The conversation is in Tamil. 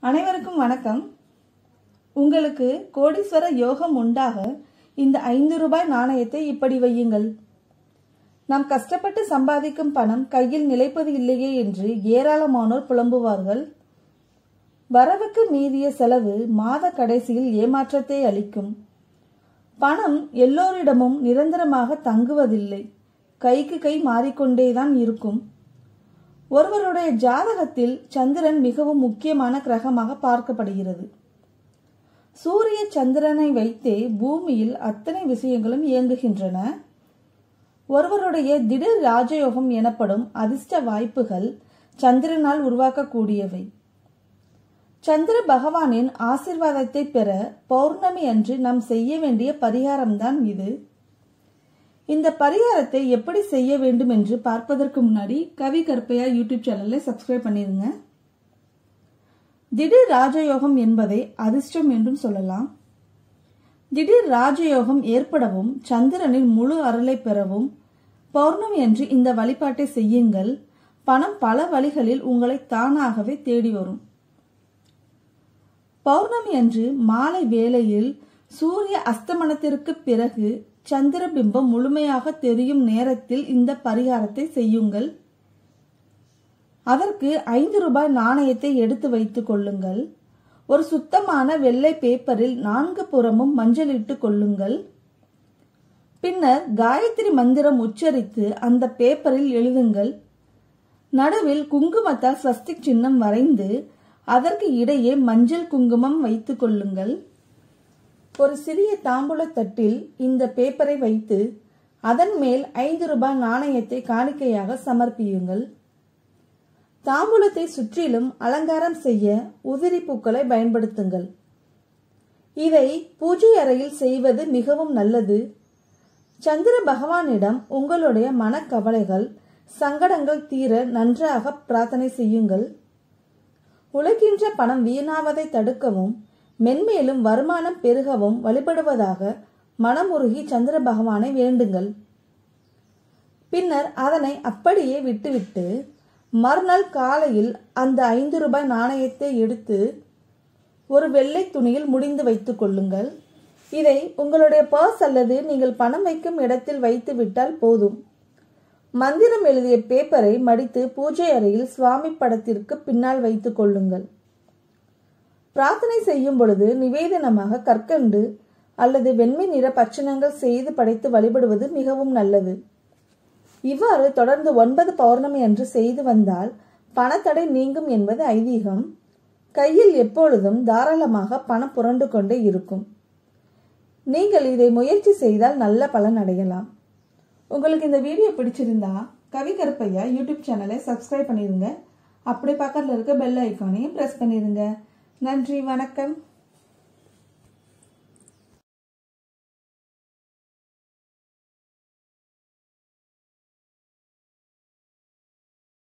அனைவருக்கும் வணக்கம் உங்களுக்கு கோடீஸ்வர யோகம் உண்டாக இந்த ஐந்து ரூபாய் நாணயத்தை இப்படி வையுங்கள் நாம் கஷ்டப்பட்டு சம்பாதிக்கும் பணம் கையில் நிலைப்பது இல்லையே என்று ஏராளமானோர் புலம்புவார்கள் வரவுக்கு மீறிய செலவு மாத கடைசியில் ஏமாற்றத்தை அளிக்கும் பணம் எல்லோரிடமும் நிரந்தரமாக தங்குவதில்லை கைக்கு கை மாறிக்கொண்டேதான் இருக்கும் ஒருவருடைய ஜாதகத்தில் சந்திரன் மிகவும் முக்கியமான கிரகமாக பார்க்கப்படுகிறது சூரிய சந்திரனை வைத்தே பூமியில் அத்தனை விஷயங்களும் இயங்குகின்றன ஒருவருடைய திடீர் ராஜயோகம் எனப்படும் அதிர்ஷ்ட வாய்ப்புகள் சந்திரனால் உருவாக்கக்கூடியவை சந்திர பகவானின் ஆசிர்வாதத்தை பெற பௌர்ணமி அன்று நாம் செய்ய வேண்டிய பரிகாரம்தான் இது இந்த பரிகாரத்தை எப்படி செய்ய வேண்டும் என்று பார்ப்பதற்கு முன்னாடி கவி கற்பையா யூடியூப் சேனலை சப்ஸ்கிரைப் பண்ணிருங்க திடீர் ராஜயோகம் என்பதை அதிர்ஷ்டம் என்றும் சொல்லலாம் திடீர் ராஜயோகம் ஏற்படவும் சந்திரனின் முழு அருளை பெறவும் பௌர்ணமி அன்று இந்த வழிபாட்டை செய்யுங்கள் பணம் பல வழிகளில் உங்களை தானாகவே தேடி வரும் பௌர்ணமி அன்று மாலை வேளையில் சூரிய அஸ்தமனத்திற்கு பிறகு சந்திர பிம்பம் முழுமையாக தெரியும் நேரத்தில் இந்த பரிகாரத்தை செய்யுங்கள் அதற்கு ஐந்து ரூபாய் நாணயத்தை எடுத்து வைத்துக் கொள்ளுங்கள் ஒரு சுத்தமான வெள்ளை பேப்பரில் நான்கு புறமும் மஞ்சளிட்டு கொள்ளுங்கள் பின்னர் காயத்ரி மந்திரம் உச்சரித்து அந்த பேப்பரில் எழுதுங்கள் நடுவில் குங்குமத்தால் ஸ்வஸ்திக் சின்னம் வரைந்து அதற்கு இடையே மஞ்சள் குங்குமம் வைத்துக் கொள்ளுங்கள் ஒரு சிறிய தாம்பூல தட்டில் இந்த பேப்பரை வைத்து அதன் மேல் ஐந்து ரூபாய் நாணயத்தை காணிக்கையாக சமர்ப்பியுங்கள் தாம்பூலத்தை சுற்றிலும் அலங்காரம் செய்ய உதிரி பூக்களை பயன்படுத்துங்கள் இதை பூஜை அறையில் செய்வது மிகவும் நல்லது சந்திர பகவானிடம் உங்களுடைய மனக்கவலைகள் சங்கடங்கள் தீர நன்றாக பிரார்த்தனை செய்யுங்கள் உழைக்கின்ற பணம் வீணாவதை தடுக்கவும் மென்மேலும் வருமானம் பெருகவும் வழிபடுவதாக மனமுருகி சந்திர பகவானை வேண்டுங்கள் பின்னர் அதனை அப்படியே விட்டுவிட்டு மறுநாள் காலையில் அந்த ஐந்து ரூபாய் நாணயத்தை எடுத்து ஒரு வெள்ளை துணியில் முடிந்து வைத்துக் கொள்ளுங்கள் இதை உங்களுடைய பர்ஸ் அல்லது நீங்கள் பணம் வைக்கும் இடத்தில் வைத்து விட்டால் போதும் மந்திரம் எழுதிய பேப்பரை மடித்து பூஜை அறையில் சுவாமி படத்திற்கு பின்னால் வைத்துக் கொள்ளுங்கள் பிரார்த்தனை செய்யும் பொழுது நிவேதனமாக கற்கண்டு அல்லது வெண்மை நிற பட்சணங்கள் செய்து படைத்து வழிபடுவது மிகவும் நல்லது இவ்வாறு தொடர்ந்து ஒன்பது பௌர்ணமி அன்று செய்து வந்தால் பணத்தடை நீங்கும் என்பது ஐதீகம் கையில் எப்பொழுதும் தாராளமாக பணம் புரண்டு கொண்டே இருக்கும் நீங்கள் இதை முயற்சி செய்தால் நல்ல பலன் அடையலாம் உங்களுக்கு இந்த வீடியோ பிடிச்சிருந்தா கவி கருப்பையா யூடியூப் சேனலை சப்ஸ்கிரைப் பண்ணிருங்க அப்படி பக்கத்தில் இருக்க பெல் ஐக்கானையும் ப்ரெஸ் பண்ணிருங்க நன்றி வணக்கம்